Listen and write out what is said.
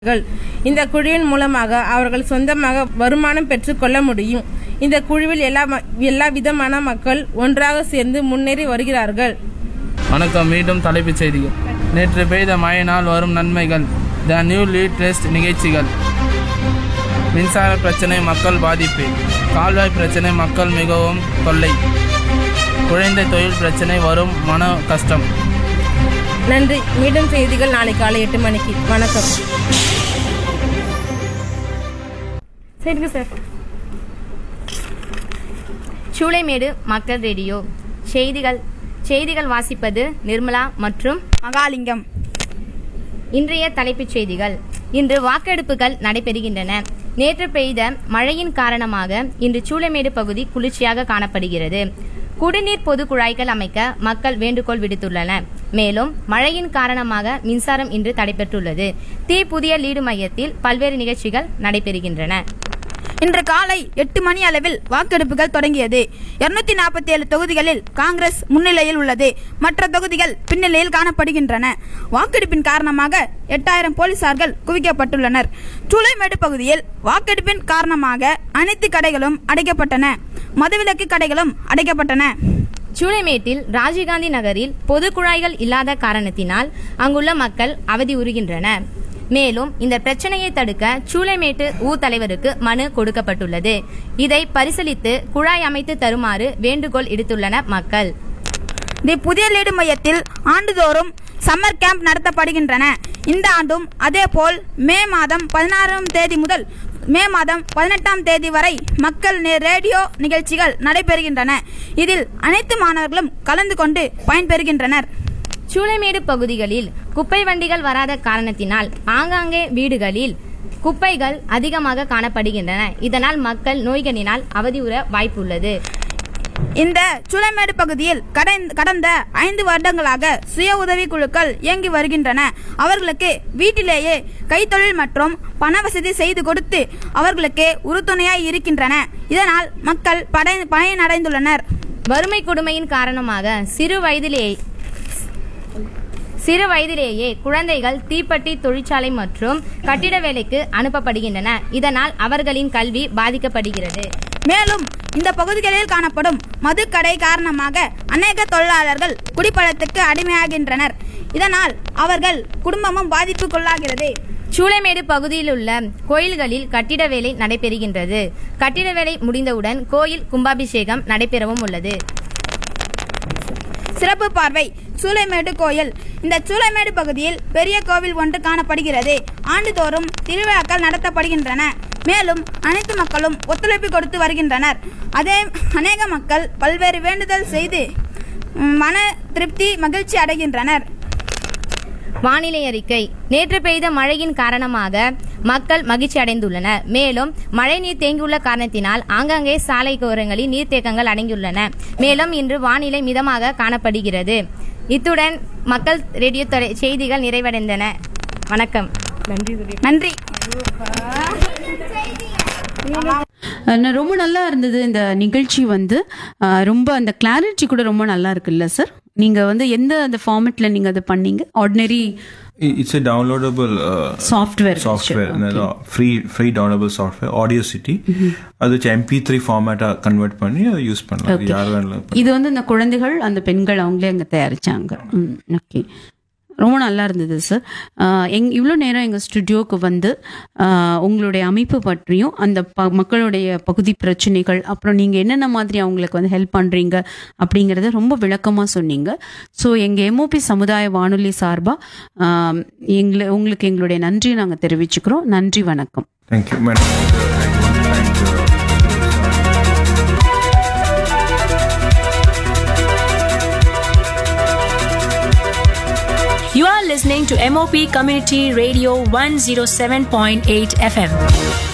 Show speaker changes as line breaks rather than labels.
கள். இந்த குழுவின் மூலமாக அவர்கள் சொந்தமாக வருமானம் பெற்றுக் கொள்ள முடியும் இந்த குழுவில் எல்லா ம- எல்லா விதமான மக்கள் ஒன்றாக சேர்ந்து முன்னேறி வருகிறார்கள்
வணக்கம் மீண்டும் தலைப்புச் செய்திகள் நேற்று பெய்த மழையினால் வரும் நன்மைகள் த நியூ லீட் டெஸ்ட் நிகழ்ச்சிகள் மின்சார பிரச்சனை மக்கள் பாதிப்பு கால்வாய் பிரச்சனை மக்கள் மிகவும் தொல்லை குழந்தை தொழில் பிரச்சனை வரும் மன கஷ்டம்
நன்றி மீண்டும் செய்திகள் நாளை காலை எட்டு மணிக்கு வணக்கம்
சரிங்க சார் சூளைமேடு மக்கள் ரேடியோ செய்திகள் செய்திகள் வாசிப்பது நிர்மலா மற்றும்
மகாலிங்கம்
இன்றைய தலைப்புச் செய்திகள் இன்று வாக்கெடுப்புகள் நடைபெறுகின்றன நேற்று பெய்த மழையின் காரணமாக இன்று சூளைமேடு பகுதி குளிர்ச்சியாக காணப்படுகிறது குடிநீர் பொது குழாய்கள் அமைக்க மக்கள் வேண்டுகோள் விடுத்துள்ளனர் மேலும் மழையின் காரணமாக மின்சாரம் இன்று தடைபெற்றுள்ளது தீ புதிய லீடு மையத்தில் பல்வேறு நிகழ்ச்சிகள் நடைபெறுகின்றன
இன்று காலை எட்டு மணி அளவில் வாக்கெடுப்புகள் தொடங்கியது இருநூத்தி நாற்பத்தி ஏழு தொகுதிகளில் காங்கிரஸ் முன்னிலையில் உள்ளது மற்ற தொகுதிகள் பின்னிலையில் காணப்படுகின்றன வாக்கெடுப்பின் காரணமாக எட்டாயிரம் போலீசார்கள் குவிக்கப்பட்டுள்ளனர் சூளைமேடு பகுதியில் வாக்கெடுப்பின் காரணமாக அனைத்து கடைகளும் அடைக்கப்பட்டன மதுவிலக்கு கடைகளும் அடைக்கப்பட்டன
சூளைமேட்டில் ராஜீவ்காந்தி நகரில் பொது குழாய்கள் இல்லாத காரணத்தினால் அங்குள்ள மக்கள் அவதி உறுகின்றனர் மேலும் இந்த பிரச்சனையை தடுக்க சூளைமேட்டு ஊர் தலைவருக்கு மனு கொடுக்கப்பட்டுள்ளது இதை பரிசீலித்து குழாய் அமைத்து தருமாறு வேண்டுகோள் இடுத்துள்ளனர் மக்கள்
தி புதிய லீடு மையத்தில் ஆண்டுதோறும் சம்மர் கேம்ப் நடத்தப்படுகின்றன இந்த ஆண்டும் அதேபோல் மே மாதம் பதினாறாம் தேதி முதல் மே மாதம் பதினெட்டாம் தேதி வரை மக்கள் நே- ரேடியோ நிகழ்ச்சிகள் நடைபெறுகின்றன இதில் அனைத்து மாணவர்களும் கலந்து கொண்டு பயன்பெறுகின்றனர்
சூளைமேடு பகுதிகளில் குப்பை வண்டிகள் வராத காரணத்தினால் ஆங்காங்கே வீடுகளில் குப்பைகள் அதிகமாக காணப்படுகின்றன இதனால் மக்கள் நோய்களினால் அவதியுற வாய்ப்புள்ளது
இந்த சூளைமேடு பகுதியில் கடந்த- கடந்த ஐந்து வருடங்களாக சுய உதவி குழுக்கள் இயங்கி வருகின்றன அவர்களுக்கு வீட்டிலேயே கைத்தொழில் மற்றும் பண வசதி செய்து கொடுத்து அவர்களுக்கு உறுதுணையாய் இருக்கின்றன இதனால் மக்கள் படை பயனடைந்துள்ளனர்
வறுமை கொடுமையின் காரணமாக சிறு வயதிலேயே சிறு வயதிலேயே குழந்தைகள் தீப்பெட்டி தொழிற்சாலை மற்றும் கட்டிட வேலைக்கு அனுப்பப்படுகின்றன இதனால் அவர்களின் கல்வி பாதிக்கப்படுகிறது
மேலும் இந்த பகுதிகளில் காணப்படும் மதுக்கடை காரணமாக அநேக தொழிலாளர்கள் குடிப்பழத்துக்கு அடிமையாகின்றனர் இதனால் அவர்கள் குடும்பமும் பாதிப்புக்குள்ளாகிறது
சூளைமேடு பகுதியில் உள்ள கோயில்களில் கட்டிட வேலை நடைபெறுகின்றது கட்டிட வேலை முடிந்தவுடன் கோயில் கும்பாபிஷேகம் நடைபெறவும் உள்ளது
சிறப்பு பார்வை சூளைமேடு கோயில் இந்த சூளைமேடு பகுதியில் பெரிய கோவில் ஒன்று காணப்படுகிறது ஆண்டுதோறும் திருவிழாக்கள் நடத்தப்படுகின்றன மேலும் அனைத்து மக்களும் ஒத்துழைப்பு கொடுத்து வருகின்றனர் அதே அநேக மக்கள் பல்வேறு வேண்டுதல் செய்து ம், மன திருப்தி மகிழ்ச்சி அடைகின்றனர்
வானிலை அறிக்கை நேற்று பெய்த மழையின் காரணமாக மக்கள் மகிழ்ச்சி அடைந்துள்ளனர் மேலும் மழைநீர் தேங்கியுள்ள காரணத்தினால் ஆங்காங்கே சாலை ஓரங்களில் நீர்த்தேக்கங்கள் அடங்கியுள்ளன மேலும் இன்று வானிலை மிதமாக காணப்படுகிறது இத்துடன் மக்கள் ரேடியோ தொலை- செய்திகள் நிறைவடைந்தன வணக்கம்
நன்றி
அஹ் ரொம்ப நல்லா இருந்தது இந்த நிகழ்ச்சி வந்து அஹ் ரொம்ப அந்த கிளாரிட்டி கூட ரொம்ப நல்லா இருக்குல்ல சார் நீங்க வந்து எந்த அந்த ஃபார்மேட்ல நீங்க அதை பண்ணீங்க ordinary
I- It's a downloadable uh,
Software
software,
feature,
no, free free downloadable software, Audio City. அது எம்பி த்ரீ ஃபார்மேட்டா கன்வெர்ட் பண்ணி அதை யூஸ் பண்ணலாம் அது யார் வேணாலும்
இது வந்து இந்த குழந்தைகள் அந்த பெண்கள் அவங்களே அங்க தயாரிச்சாங்க ஓகே ரொம்ப நல்லா இருந்தது சார் எங் இவ்வளோ நேரம் எங்கள் ஸ்டுடியோவுக்கு வந்து அஹ், உங்களுடைய அமைப்பு பற்றியும் அந்த ப மக்களுடைய பகுதி பிரச்சனைகள் அப்புறம் நீங்கள் என்னென்ன மாதிரி அவங்களுக்கு வந்து ஹெல்ப் பண்ணுறீங்க அப்படிங்கிறத ரொம்ப விளக்கமாக சொன்னீங்க ஸோ எங்கள் எம்ஓபி சமுதாய வானொலி சார்பாக எங்களை உங்களுக்கு எங்களுடைய நன்றி நாங்கள் தெரிவிச்சுக்கிறோம் நன்றி வணக்கம்
thank you madam
You are listening to MOP Community Radio 107.8 FM.